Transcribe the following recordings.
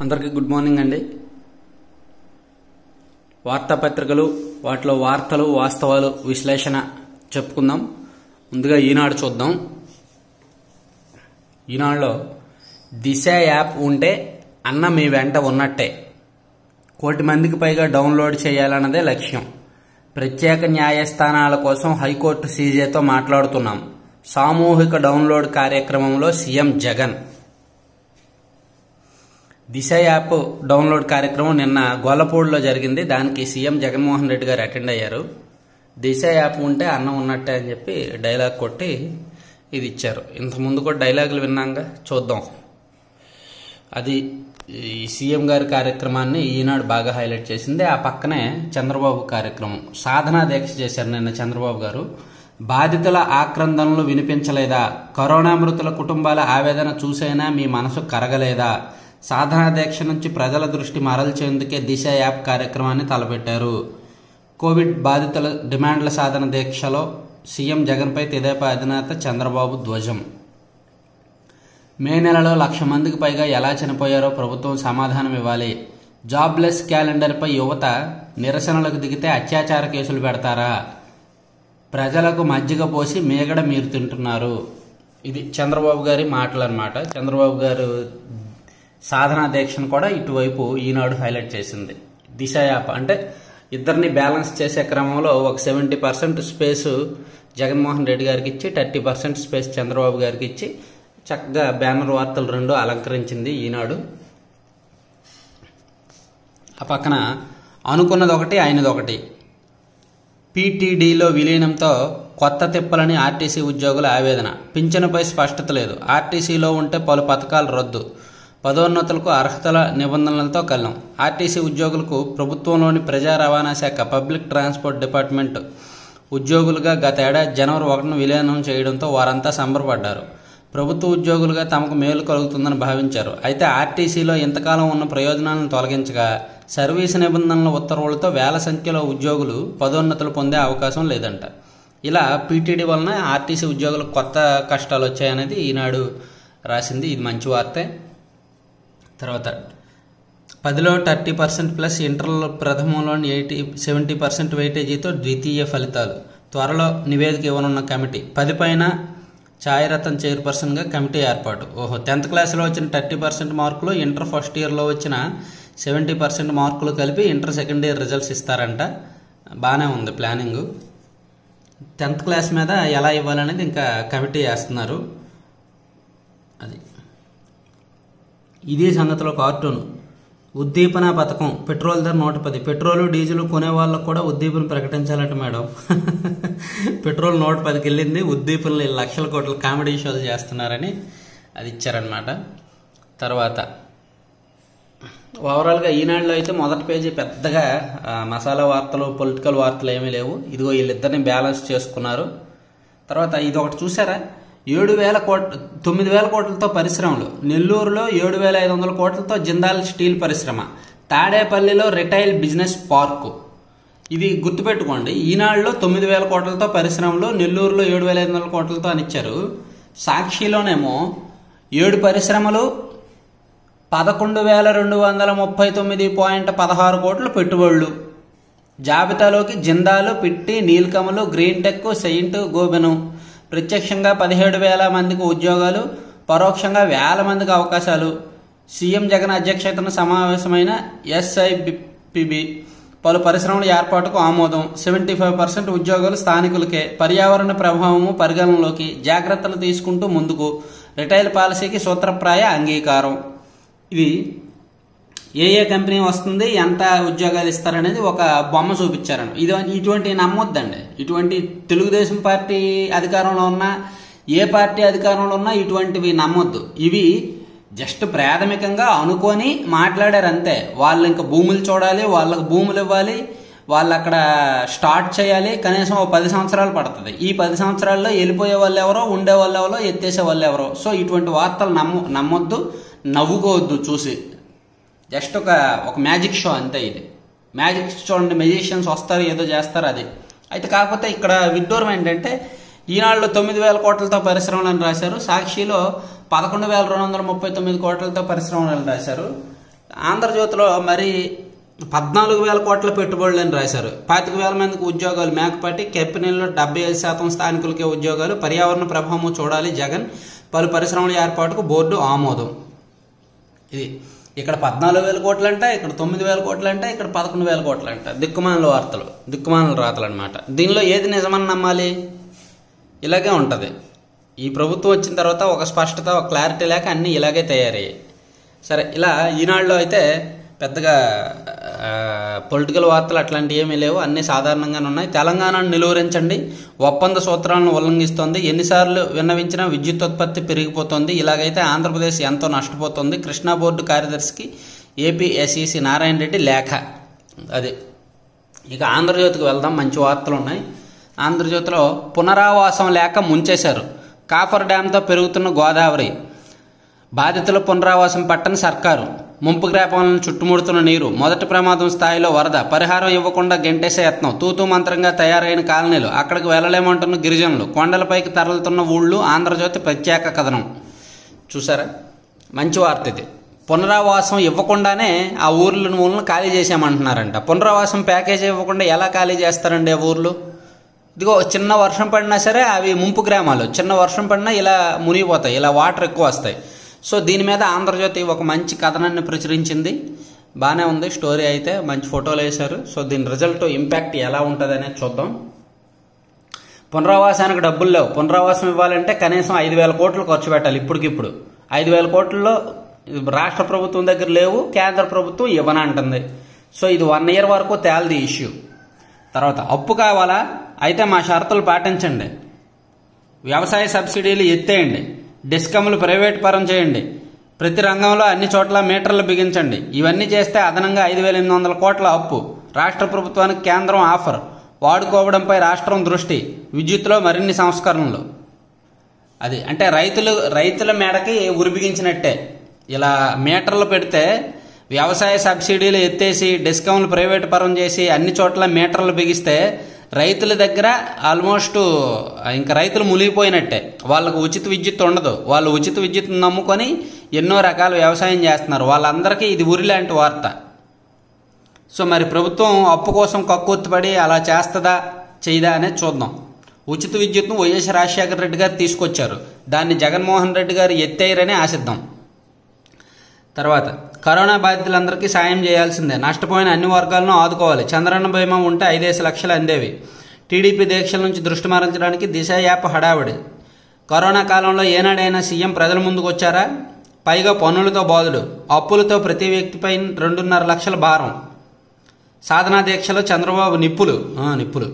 అందరికీ good morning అండి వార్తాపత్రికలు వాటిలో వార్తలు వాస్తవాలు విశ్లేషణ చెప్పుకుందాం ముందుగా ఈనాడు చూద్దాం ఈనాడులో దిశ యాప్ ఉంటే అన్న మీ వెంట ఉన్నట్టే కోటి మందికి పైగా డౌన్లోడ్ చేయాలన్నదే లక్ష్యం ప్రత్యేక న్యాయస్థానాల కోసం హైకోర్టు సీజేతో మాట్లాడుతున్నాం సామూహిక డౌన్లోడ్ కార్యక్రమంలో CM Jagan Disha app download కార్యక్రమం నిన్న గొల్లపూడిలో జరిగింది దానికి సీఎం జగన్మోహన్ రెడ్డి గారు అటెండ్ అయ్యారు దిశ యాప్ ఉంటే అన్నం ఉన్నట్టే అని చెప్పి డైలాగ్ కొట్టి ఇది ఇచ్చారు ఇంతకుముందు కూడా డైలాగులు విన్నాక చూద్దాం అది ఈ సీఎం గారి కార్యక్రమాన్ని ఈనాడు బాగా హైలైట్ చేసింది ఆ పక్కనే చంద్రబాబు కార్యక్రమం సాధనా దీక్ష చేశారు నిన్న చంద్రబాబు గారు బాధితుల ఆక్రందనలు వినిపించలేదా కరోనా మృతుల కుటుంబాల ఆవేదన చూసైనా మీ మనసు కరగలేదా సాధనా దీక్ష నుంచి ప్రజల దృష్టి మరల్చేందుకే దిశ యాప్ కార్యక్రమాన్ని తలపెట్టారు కోవిడ్ బాధితుల డిమాండ్ల సాధన దీక్షలో సీఎం జగన్పై తెదేపా అధినేత చంద్రబాబు ధ్వజం మే నెలలో లక్ష మందికి పైగా ఎలా చనిపోయారో ప్రభుత్వం సమాధానం ఇవ్వాలి జాబ్లెస్ క్యాలెండర్పై యువత నిరసనలకు దిగితే అత్యాచార కేసులు పెడతారా ప్రజలకు మజ్జిగ పోసి మేగడ మీరు తింటున్నారు ఇది చంద్రబాబు గారి మాటలు అనమాట చంద్రబాబు గారు సాధనా దీక్షను కూడా ఇటువైపు ఈనాడు హైలైట్ చేసింది దిశ యాప్ అంటే ఇద్దరిని బ్యాలెన్స్ చేసే క్రమంలో ఒక seventy percent space Jaganmohan Reddy గారికి ఇచ్చి థర్టీ పర్సెంట్ స్పేస్ చంద్రబాబు గారికి ఇచ్చి చక్కగా బ్యానర్ వార్తలు రెండు అలంకరించింది ఈనాడు ఆ పక్కన అనుకున్నది ఒకటి అయినది ఒకటి పీటీడీలో విలీనంతో కొత్త తిప్పలని ఆర్టీసీ ఉద్యోగుల ఆవేదన పింఛనుపై స్పష్టత లేదు ఆర్టీసీలో ఉంటే పలు పథకాలు రద్దు పదోన్నతులకు అర్హతల నిబంధనలతో కళ్ళం ఆర్టీసీ ఉద్యోగులకు ప్రభుత్వంలోని ప్రజా రవాణా శాఖ పబ్లిక్ ట్రాన్స్పోర్ట్ డిపార్ట్మెంట్ ఉద్యోగులుగా గత ఏడాది జనవరి ఒకటిన విలీనం చేయడంతో వారంతా సంబరపడ్డారు ప్రభుత్వ ఉద్యోగులుగా తమకు మేలు కలుగుతుందని భావించారు అయితే ఆర్టీసీలో ఇంతకాలం ఉన్న ప్రయోజనాలను తొలగించగా సర్వీసు నిబంధనల ఉత్తర్వులతో వేల సంఖ్యలో ఉద్యోగులు పదోన్నతులు పొందే అవకాశం లేదంట ఇలా పీటీడీ వలన ఆర్టీసీ ఉద్యోగులకు కొత్త కష్టాలు వచ్చాయనేది ఈనాడు రాసింది ఇది మంచి వార్తే తర్వాత పదిలో థర్టీ పర్సెంట్ ప్లస్ ఇంటర్లో ప్రథమంలోని ఎయిటీ సెవెంటీ పర్సెంట్ వెయిటేజీతో ద్వితీయ ఫలితాలు త్వరలో నివేదిక ఇవ్వనున్న కమిటీ పది పైన ఛాయరత్న చైర్పర్సన్గా కమిటీ ఏర్పాటు ఓహో టెన్త్ క్లాస్లో వచ్చిన థర్టీ పర్సెంట్ మార్కులు ఇంటర్ ఫస్ట్ ఇయర్లో వచ్చిన సెవెంటీ పర్సెంట్ మార్కులు కలిపి ఇంటర్ సెకండ్ ఇయర్ రిజల్ట్స్ ఇస్తారంట బాగానే ఉంది ప్లానింగ్ టెన్త్ క్లాస్ మీద ఎలా ఇవ్వాలనేది ఇంకా కమిటీ వేస్తున్నారు అది ఇదే సంగతిలో కార్టూన్ ఉద్దీపన పథకం పెట్రోల్ ధర నూట పది పెట్రోల్ డీజిల్ కొనే వాళ్ళకు కూడా ఉద్దీపన ప్రకటించాలంట మేడం పెట్రోల్ నూట పదికి వెళ్ళింది ఉద్దీపనలు లక్షల కోట్ల కామెడీ షోలు చేస్తున్నారని అది ఇచ్చారనమాట తర్వాత ఓవరాల్గా ఈనాడులో అయితే మొదటి పేజీ పెద్దగా మసాలా వార్తలు పొలిటికల్ వార్తలు ఏమీ లేవు ఇదిగో వీళ్ళిద్దరిని బ్యాలెన్స్ చేసుకున్నారు తర్వాత ఇది ఒకటి చూసారా ఏడు వేల కోట్ తొమ్మిది వేల కోట్లతో పరిశ్రమలు నెల్లూరులో ఏడు వేల ఐదు వందల కోట్లతో జిందాల్ స్టీల్ పరిశ్రమ తాడేపల్లిలో రిటైల్ బిజినెస్ పార్కు ఇది గుర్తుపెట్టుకోండి ఈనాడులో తొమ్మిది వేల కోట్లతో పరిశ్రమలు నెల్లూరులో ఏడు వేల ఐదు వందల కోట్లతో అని ఇచ్చారు సాక్షిలోనేమో ఏడు పరిశ్రమలు పదకొండు వేల రెండు వందల ముప్పై తొమ్మిది పాయింట్ పదహారు కోట్ల పెట్టుబడులు జాబితాలోకి Jindal Pitti Nilkamal green tech Saint Gobain ప్రత్యక్షంగా పదిహేడు వేల మందికి ఉద్యోగాలు పరోక్షంగా వేల మందికి అవకాశాలు సీఎం జగన్ అధ్యక్షతన సమావేశమైన ఎస్ఐపిబి పలు పరిశ్రమల ఏర్పాటుకు ఆమోదం సెవెంటీ ఫైవ్ పర్సెంట్ ఉద్యోగాలు స్థానికులకే పర్యావరణ ప్రభావము పరిగణనలోకి జాగ్రత్తలు తీసుకుంటూ ముందుకు రిటైల్ పాలసీకి సూత్రప్రాయ అంగీకారం ఇది ఏ ఏ కంపెనీ వస్తుంది ఎంత ఉద్యోగాలు ఇస్తారనేది ఒక బొమ్మ చూపించారండి ఇది ఇటువంటి నమ్మొద్దండి ఇటువంటి తెలుగుదేశం పార్టీ అధికారంలో ఉన్న ఏ పార్టీ అధికారంలో ఉన్నా ఇటువంటివి నమ్మొద్దు ఇవి జస్ట్ ప్రాథమికంగా అనుకొని మాట్లాడారు అంతే వాళ్ళు ఇంకా భూములు చూడాలి వాళ్ళకి భూములు ఇవ్వాలి వాళ్ళు అక్కడ స్టార్ట్ చేయాలి కనీసం ఒక పది సంవత్సరాలు పడుతుంది ఈ పది సంవత్సరాల్లో వెళ్ళిపోయే వాళ్ళు ఎవరో ఉండే వాళ్ళు ఎవరో ఎత్తేసే వాళ్ళు ఎవరో సో ఇటువంటి వార్తలు నమ్మ నమ్మొద్దు నవ్వుకోవద్దు చూసి జస్ట్ ఒక ఒక మ్యాజిక్ షో అంతే ఇది మ్యాజిక్ చూడండి మెజిషియన్స్ వస్తారు ఏదో చేస్తారు అది అయితే కాకపోతే ఇక్కడ విడ్డూరం ఏంటంటే ఈనాడులో తొమ్మిది వేల కోట్లతో పరిశ్రమలను రాశారు సాక్షిలో పదకొండు వేల రెండు వందల ముప్పై తొమ్మిది కోట్లతో పరిశ్రమలను రాశారు ఆంధ్రజ్యోతిలో మరి పద్నాలుగు వేల కోట్ల పెట్టుబడులు అని రాశారు పాతిక వేల మందికి ఉద్యోగాలు మేకపాటి కెప్టెన్లో డెబ్బై ఐదు శాతం స్థానికులకే ఉద్యోగాలు పర్యావరణ ప్రభావం చూడాలి జగన్ పలు పరిశ్రమల ఏర్పాటుకు బోర్డు ఆమోదం ఇది ఇక్కడ పద్నాలుగు వేల కోట్లు అంట ఇక్కడ తొమ్మిది వేల కోట్లు అంట ఇక్కడ పదకొండు వేల కోట్లు అంట దిక్కుమాల వార్తలు దిక్కుమాల రాతలు అనమాట దీనిలో ఏది నిజమని నమ్మాలి ఇలాగే ఉంటుంది ఈ ప్రభుత్వం వచ్చిన తర్వాత ఒక స్పష్టత ఒక క్లారిటీ లేక అన్నీ ఇలాగే తయారయ్యాయి సరే ఇలా ఈనాడులో అయితే పెద్దగా పొలిటికల్ వార్తలు అట్లాంటివి ఏమీ లేవు అన్నీ సాధారణంగానే ఉన్నాయి తెలంగాణను నిలువరించండి ఒప్పంద సూత్రాలను ఉల్లంఘిస్తోంది ఎన్నిసార్లు విన్నవించినా విద్యుత్ ఉత్పత్తి పెరిగిపోతోంది ఇలాగైతే ఆంధ్రప్రదేశ్ ఎంతో నష్టపోతుంది Krishna board కార్యదర్శికి AP SEC Narayana Reddy లేఖ అది ఇక ఆంధ్రజ్యోతికి వెళ్దాం మంచి వార్తలు ఉన్నాయి ఆంధ్రజ్యోతిలో పునరావాసం లేక ముంచేశారు కాఫర్ డ్యాంతో పెరుగుతున్న గోదావరి బాధితుల పునరావాసం పట్టని సర్కారు ముంపు గ్రామాలను చుట్టుముడుతున్న నీరు మొదటి ప్రమాదం స్థాయిలో వరద పరిహారం ఇవ్వకుండా గెంటేసే యత్నం తూతూ మంత్రంగా తయారైన కాలనీలు అక్కడికి వెళ్ళలేమంటున్న గిరిజనులు కొండలపైకి తరలుతున్న ఊళ్ళు ఆంధ్రజ్యోతి ప్రత్యేక కథనం చూసారా మంచి వార్త ఇది పునరావాసం ఇవ్వకుండానే ఆ ఊర్ల ఊళ్ళను ఖాళీ చేసామంటున్నారంట పునరావాసం ప్యాకేజీ ఇవ్వకుండా ఎలా ఖాళీ చేస్తారండి ఆ ఊర్లు ఇదిగో చిన్న వర్షం పడినా సరే అవి ముంపు గ్రామాలు చిన్న వర్షం పడినా ఇలా మునిగిపోతాయి ఇలా వాటర్ ఎక్కువ వస్తాయి సో దీని మీద ఆంధ్రజ్యోతి ఒక మంచి కథనాన్ని ప్రచురించింది బాగానే ఉంది స్టోరీ అయితే మంచి ఫోటోలు వేశారు సో దీని రిజల్ట్ ఇంపాక్ట్ ఎలా ఉంటుంది అనేది చూద్దాం పునరావాసానికి డబ్బులు లేవు పునరావాసం ఇవ్వాలంటే కనీసం ఐదు వేల కోట్లు ఖర్చు పెట్టాలి ఇప్పటికిప్పుడు ఐదు వేల కోట్లలో రాష్ట్ర ప్రభుత్వం దగ్గర లేవు కేంద్ర ప్రభుత్వం ఇవ్వనంటుంది సో ఇది వన్ ఇయర్ వరకు తేలది ఇష్యూ తర్వాత అప్పు కావాలా అయితే మా షరతులు పాటించండి వ్యవసాయ సబ్సిడీలు ఎత్తేయండి డిస్కమ్లు ప్రైవేట్ పరం చేయండి ప్రతి రంగంలో అన్ని చోట్ల మీటర్లు బిగించండి ఇవన్నీ చేస్తే అదనంగా ఐదు వేల ఎనిమిది వందల కోట్ల అప్పు రాష్ట్ర ప్రభుత్వానికి కేంద్రం ఆఫర్ వాడుకోవడంపై రాష్ట్రం దృష్టి విద్యుత్తులో మరిన్ని సంస్కరణలు అది అంటే రైతులు రైతుల మేడకి ఉరిబిగించినట్టే ఇలా మీటర్లు పెడితే వ్యవసాయ సబ్సిడీలు ఎత్తేసి డిస్కౌంట్లు ప్రైవేట్ పరం చేసి అన్ని చోట్ల మీటర్లు బిగిస్తే రైతుల దగ్గర ఆల్మోస్ట్ ఇంకా రైతులు మునిగిపోయినట్టే వాళ్ళకు ఉచిత విద్యుత్ ఉండదు వాళ్ళు ఉచిత విద్యుత్ నమ్ముకొని ఎన్నో రకాల వ్యవసాయం చేస్తున్నారు వాళ్ళందరికీ ఇది ఉరి లాంటి వార్త సో మరి ప్రభుత్వం అప్పు కోసం కక్కుర్తిపడి అలా చేస్తుందా చేయదా అనేది చూద్దాం ఉచిత విద్యుత్ను వైఎస్ రాజశేఖర రెడ్డి గారు తీసుకొచ్చారు దాన్ని జగన్మోహన్ రెడ్డి గారు ఎత్తేయరని ఆశిద్దాం తర్వాత కరోనా బాధితులందరికీ సాయం చేయాల్సిందే నష్టపోయిన అన్ని వర్గాలను ఆదుకోవాలి చంద్రన్న బీమా ఉంటే ఐదేసి లక్షలు అందేవి టీడీపీ దీక్షల నుంచి దృష్టి మరల్చడానికి దిశ యాప్ హడావిడి కరోనా కాలంలో ఏనాడైనా సీఎం ప్రజల ముందుకు వచ్చారా పైగా పన్నులతో బాధుడు అప్పులతో ప్రతి వ్యక్తిపై రెండున్నర లక్షల భారం సాధనా దీక్షలో చంద్రబాబు నిప్పులు ఆ, నిప్పులు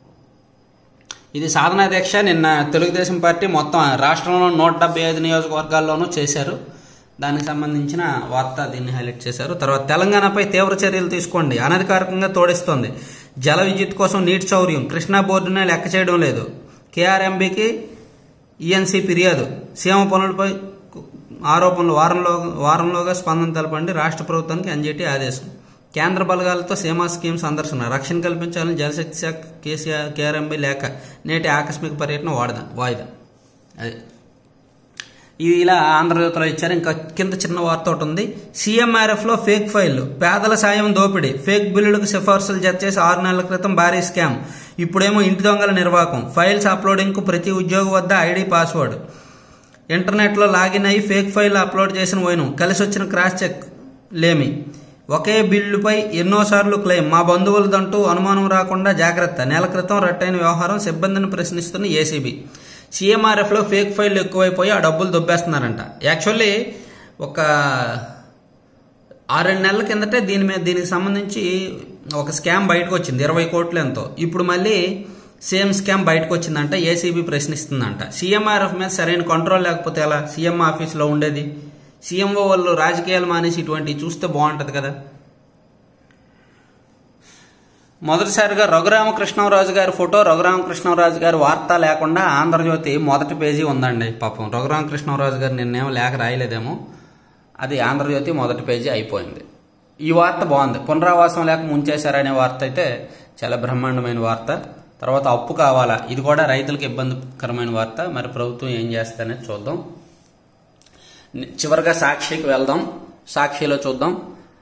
ఇది సాధనా దీక్ష నిన్న తెలుగుదేశం పార్టీ మొత్తం రాష్ట్రంలో నూట డెబ్బై ఐదు నియోజకవర్గాల్లోనూ చేశారు దానికి సంబంధించిన వార్త దీన్ని హైలైట్ చేశారు తర్వాత తెలంగాణపై తీవ్ర చర్యలు తీసుకోండి అనధికారికంగా తోడిస్తోంది జల విద్యుత్ కోసం నీటి చౌర్యం కృష్ణా బోర్డునే లెక్క చేయడం లేదు కేఆర్ఎంబికి ఈఎన్సీ ఫిర్యాదు సీఎం పనులపై ఆరోపణలు వారంలో వారంలోగా స్పందన తెలపండి రాష్ట్ర ప్రభుత్వానికి ఎన్జీటీ ఆదేశం కేంద్ర బలగాలతో సీమా స్కీమ్ సందర్శన రక్షణ కల్పించాలని జలశక్తి శాఖ కేసీఆర్ కేఆర్ఎంబి లేఖ నేటి ఆకస్మిక పర్యటన వాడదా వాయిదా అది ఇది ఇలా ఆంధ్రజ్యోతిలో ఇచ్చారు ఇంకా కింద చిన్న వార్త ఒకటి ఉంది సీఎంఆర్ఎఫ్ లో ఫేక్ ఫైళ్లు పేదల సాయం దోపిడీ ఫేక్ బిల్లులకు సిఫార్సులు జత చేసి ఆరు నెలల క్రితం భారీ స్కామ్ ఇప్పుడేమో ఇంటి దొంగల నిర్వాహకం ఫైల్స్ అప్లోడింగ్ కు ప్రతి ఉద్యోగి వద్ద ఐడి పాస్వర్డ్ ఇంటర్నెట్లో లాగిన్ అయ్యి ఫేక్ ఫైల్ అప్లోడ్ చేసిన పోయిన కలిసి వచ్చిన క్రాస్ చెక్ లేమి ఒకే బిల్లుపై ఎన్నోసార్లు క్లెయిమ్ మా బంధువులదంటూ అనుమానం రాకుండా జాగ్రత్త నెల క్రితం రట్టైన వ్యవహారం సిబ్బందిని ప్రశ్నిస్తున్న ఏసీబీ సీఎంఆర్ఎఫ్లో ఫేక్ ఫైల్ ఎక్కువైపోయి ఆ డబ్బులు దొబ్బేస్తున్నారంట యాక్చువల్లీ ఒక ఆరేడు నెలల కిందటే దీని మీద దీనికి సంబంధించి ఒక స్కామ్ బయటకు వచ్చింది ఇరవై కోట్లు ఎంతో ఇప్పుడు మళ్ళీ సేమ్ స్కామ్ బయటకు వచ్చిందంట ఏసీబీ ప్రశ్నిస్తుందంట సీఎంఆర్ఎఫ్ మీద సరైన కంట్రోల్ లేకపోతే ఎలా సీఎం ఆఫీస్లో ఉండేది సీఎంఓ వాళ్ళు రాజకీయాలు మానేసి ఇటువంటివి చూస్తే బాగుంటుంది కదా మొదటిసారిగా రఘురామకృష్ణరాజు గారి ఫోటో రఘురామకృష్ణరాజు గారి వార్త లేకుండా ఆంధ్రజ్యోతి మొదటి పేజీ ఉందండి పాపం రఘురామకృష్ణరాజు గారు నిన్నేమో లేఖ రాయలేదేమో అది ఆంధ్రజ్యోతి మొదటి పేజీ అయిపోయింది ఈ వార్త బాగుంది పునరావాసం లేక ముంచేశారనే వార్త అయితే చాలా బ్రహ్మాండమైన వార్త తర్వాత అప్పు కావాలా ఇది కూడా రైతులకు ఇబ్బందికరమైన వార్త మరి ప్రభుత్వం ఏం చేస్తుందనేది చూద్దాం చివరిగా సాక్షికి వెళ్దాం సాక్షిలో చూద్దాం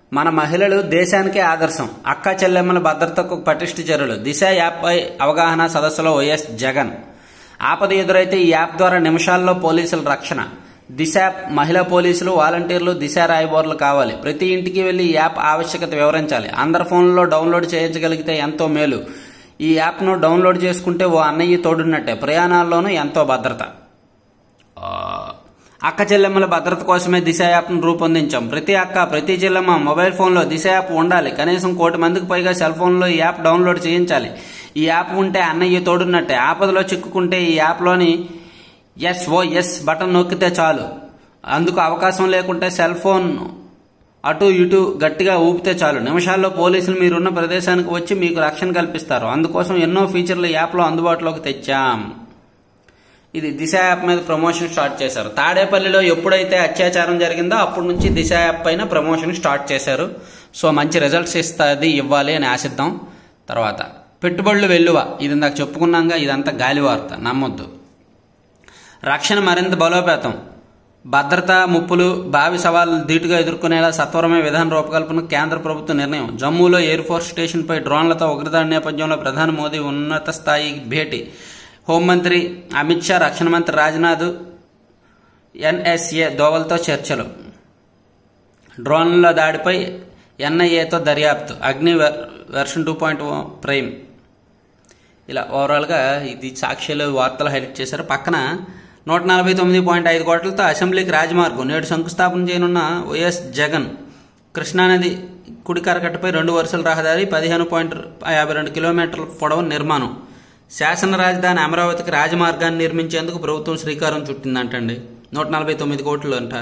మన మహిళలు దేశానికే ఆదర్శం అక్క చెల్లెమ్మల భద్రతకు పటిష్ట చర్యలు దిశ యాప్పై అవగాహన సదస్సులో వైఎస్ జగన్ ఆపద ఎదురైతే ఈ యాప్ ద్వారా నిమిషాల్లో పోలీసుల రక్షణ దిశ యాప్ మహిళా పోలీసులు వాలంటీర్లు దిశ రాయబోర్లు కావాలి ప్రతి ఇంటికి వెళ్లి ఈ యాప్ ఆవశ్యకత వివరించాలి అందరి ఫోన్లలో డౌన్లోడ్ చేయించగలిగితే ఎంతో మేలు ఈ యాప్ను డౌన్లోడ్ చేసుకుంటే ఓ అన్నయ్య తోడున్నట్టే ప్రయాణాల్లోనూ ఎంతో భద్రత ఆ, అక్క చెల్లెమ్మల భద్రత కోసమే దిశ యాప్ను రూపొందించాం ప్రతి అక్క ప్రతి చెల్లెమ్మ మొబైల్ ఫోన్లో దిశ యాప్ ఉండాలి కనీసం కోటి మందికి పైగా సెల్ ఫోన్లో ఈ యాప్ డౌన్లోడ్ చేయించాలి ఈ యాప్ ఉంటే అన్నయ్య తోడున్నట్టే ఆపదలో చిక్కుకుంటే ఈ యాప్లోని ఎస్ ఓ ఎస్ బటన్ నొక్కితే చాలు అందుకు అవకాశం లేకుంటే సెల్ ఫోన్ అటు ఇటు గట్టిగా ఊపితే చాలు నిమిషాల్లో పోలీసులు మీరున్న ప్రదేశానికి వచ్చి మీకు రక్షణ కల్పిస్తారు అందుకోసం ఎన్నో ఫీచర్లు యాప్లో అందుబాటులోకి తెచ్చాం ఇది దిశ యాప్ మీద ప్రమోషన్ స్టార్ట్ చేశారు తాడేపల్లిలో ఎప్పుడైతే అత్యాచారం జరిగిందో అప్పటి నుంచి దిశ యాప్ పైన ప్రమోషన్ స్టార్ట్ చేశారు సో మంచి రిజల్ట్స్ ఇస్తుంది ఇవ్వాలి అని ఆశిద్దాం తర్వాత పెట్టుబడులు వెల్లువ ఇది ఇందాక చెప్పుకున్నాగా ఇదంతా గాలి వార్త నమ్మొద్దు రక్షణ మరింత బలోపేతం భద్రత ముప్పులు భావి సవాళ్లు ధీటుగా ఎదుర్కొనేలా సత్వరమే విధాన రూపకల్పన కేంద్ర ప్రభుత్వ నిర్ణయం జమ్మూలో ఎయిర్ ఫోర్స్ స్టేషన్పై డ్రోన్లతో ఉగ్రదాడి నేపథ్యంలో ప్రధాని మోదీ ఉన్నత స్థాయి భేటీ హోంమంత్రి అమిత్ షా రక్షణ మంత్రి రాజ్నాథ్ ఎన్ఎస్ఏ దోవలతో చర్చలు డ్రోన్ల దాడిపై ఎన్ఐఏతో దర్యాప్తు అగ్ని వెర్- వెర్షన్ టూ పాయింట్ ప్రైమ్ ఇలా ఓవరాల్గా ఇది సాక్ష్యాలు వార్తలు హైలైట్ చేశారు పక్కన నూట నలభై తొమ్మిది పాయింట్ ఐదు కోట్లతో అసెంబ్లీకి రాజమార్గం నేడు శంకుస్థాపన చేయనున్న వైఎస్ జగన్ కృష్ణానది కుడి కరకట్టపై రెండు వరుసల రహదారి పదిహేను పాయింట్ యాభై రెండు కిలోమీటర్ల పొడవు నిర్మాణం శాసన రాజధాని అమరావతికి రాజమార్గాన్ని నిర్మించేందుకు ప్రభుత్వం శ్రీకారం చుట్టిందంటండి నూట నలభై తొమ్మిది కోట్లు అంట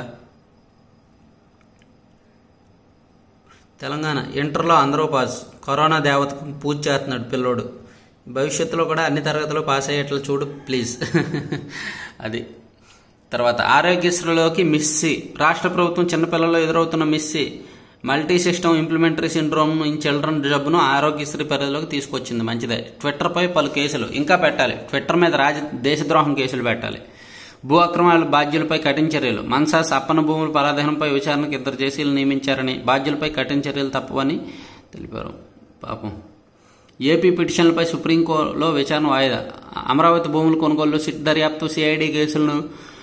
తెలంగాణ ఇంటర్లో అందరూ పాస్ కరోనా దేవతకు పూజ చేస్తున్నాడు పిల్లోడు భవిష్యత్తులో కూడా అన్ని తరగతులు పాస్ అయ్యేట్లు చూడు ప్లీజ్ అది తర్వాత ఆరోగ్యశ్రీలోకి మిస్సి రాష్ట్ర ప్రభుత్వం చిన్నపిల్లల్లో ఎదురవుతున్న మిస్సి multi system inflammatory syndrome in children జబ్బును ఆరోగ్యశ్రీ పరిధిలోకి తీసుకొచ్చింది మంచిదే ట్విట్టర్పై పలు కేసులు ఇంకా పెట్టాలి ట్విట్టర్ మీద రాజ దేశద్రోహం కేసులు పెట్టాలి భూ అక్రమాల బాధ్యులపై కఠిన చర్యలు మన్సాస్ అప్పన భూముల పరాధీనంపై విచారణకు ఇద్దరు జేసీలు నియమించారని బాధ్యులపై కఠిన చర్యలు తప్పవని తెలిపారు పాపం ఏపీ పిటిషన్లపై సుప్రీంకోర్టులో విచారణ వాయిదా అమరావతి భూముల కొనుగోలు సిట్ దర్యాప్తు సిఐడి కేసులను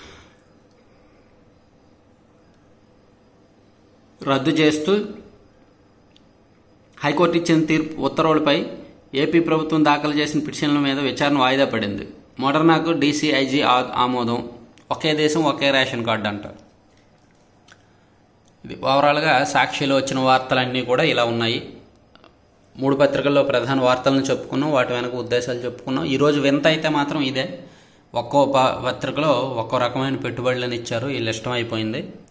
రద్దు చేస్తూ హైకోర్టు ఇచ్చిన తీర్పు ఉత్తర్వులపై ఏపీ ప్రభుత్వం దాఖలు చేసిన పిటిషన్ల మీద విచారణ వాయిదా పడింది మోడర్నాకు డీసీఐజీ ఆమోదం ఒకే దేశం ఒకే రేషన్ కార్డు అంట ఇది ఓవరాల్గా సాక్షిలో వచ్చిన వార్తలన్నీ కూడా ఇలా ఉన్నాయి మూడు పత్రికల్లో ప్రధాన వార్తలను చెప్పుకున్నాం వాటి వెనక ఉద్దేశాలు చెప్పుకున్నాం ఈరోజు వింత అయితే మాత్రం ఇదే ఒక్కో ప- పత్రికలో ఒక్కో రకమైన పెట్టుబడులను ఇచ్చారు వీళ్ళు ఇష్టం అయిపోయింది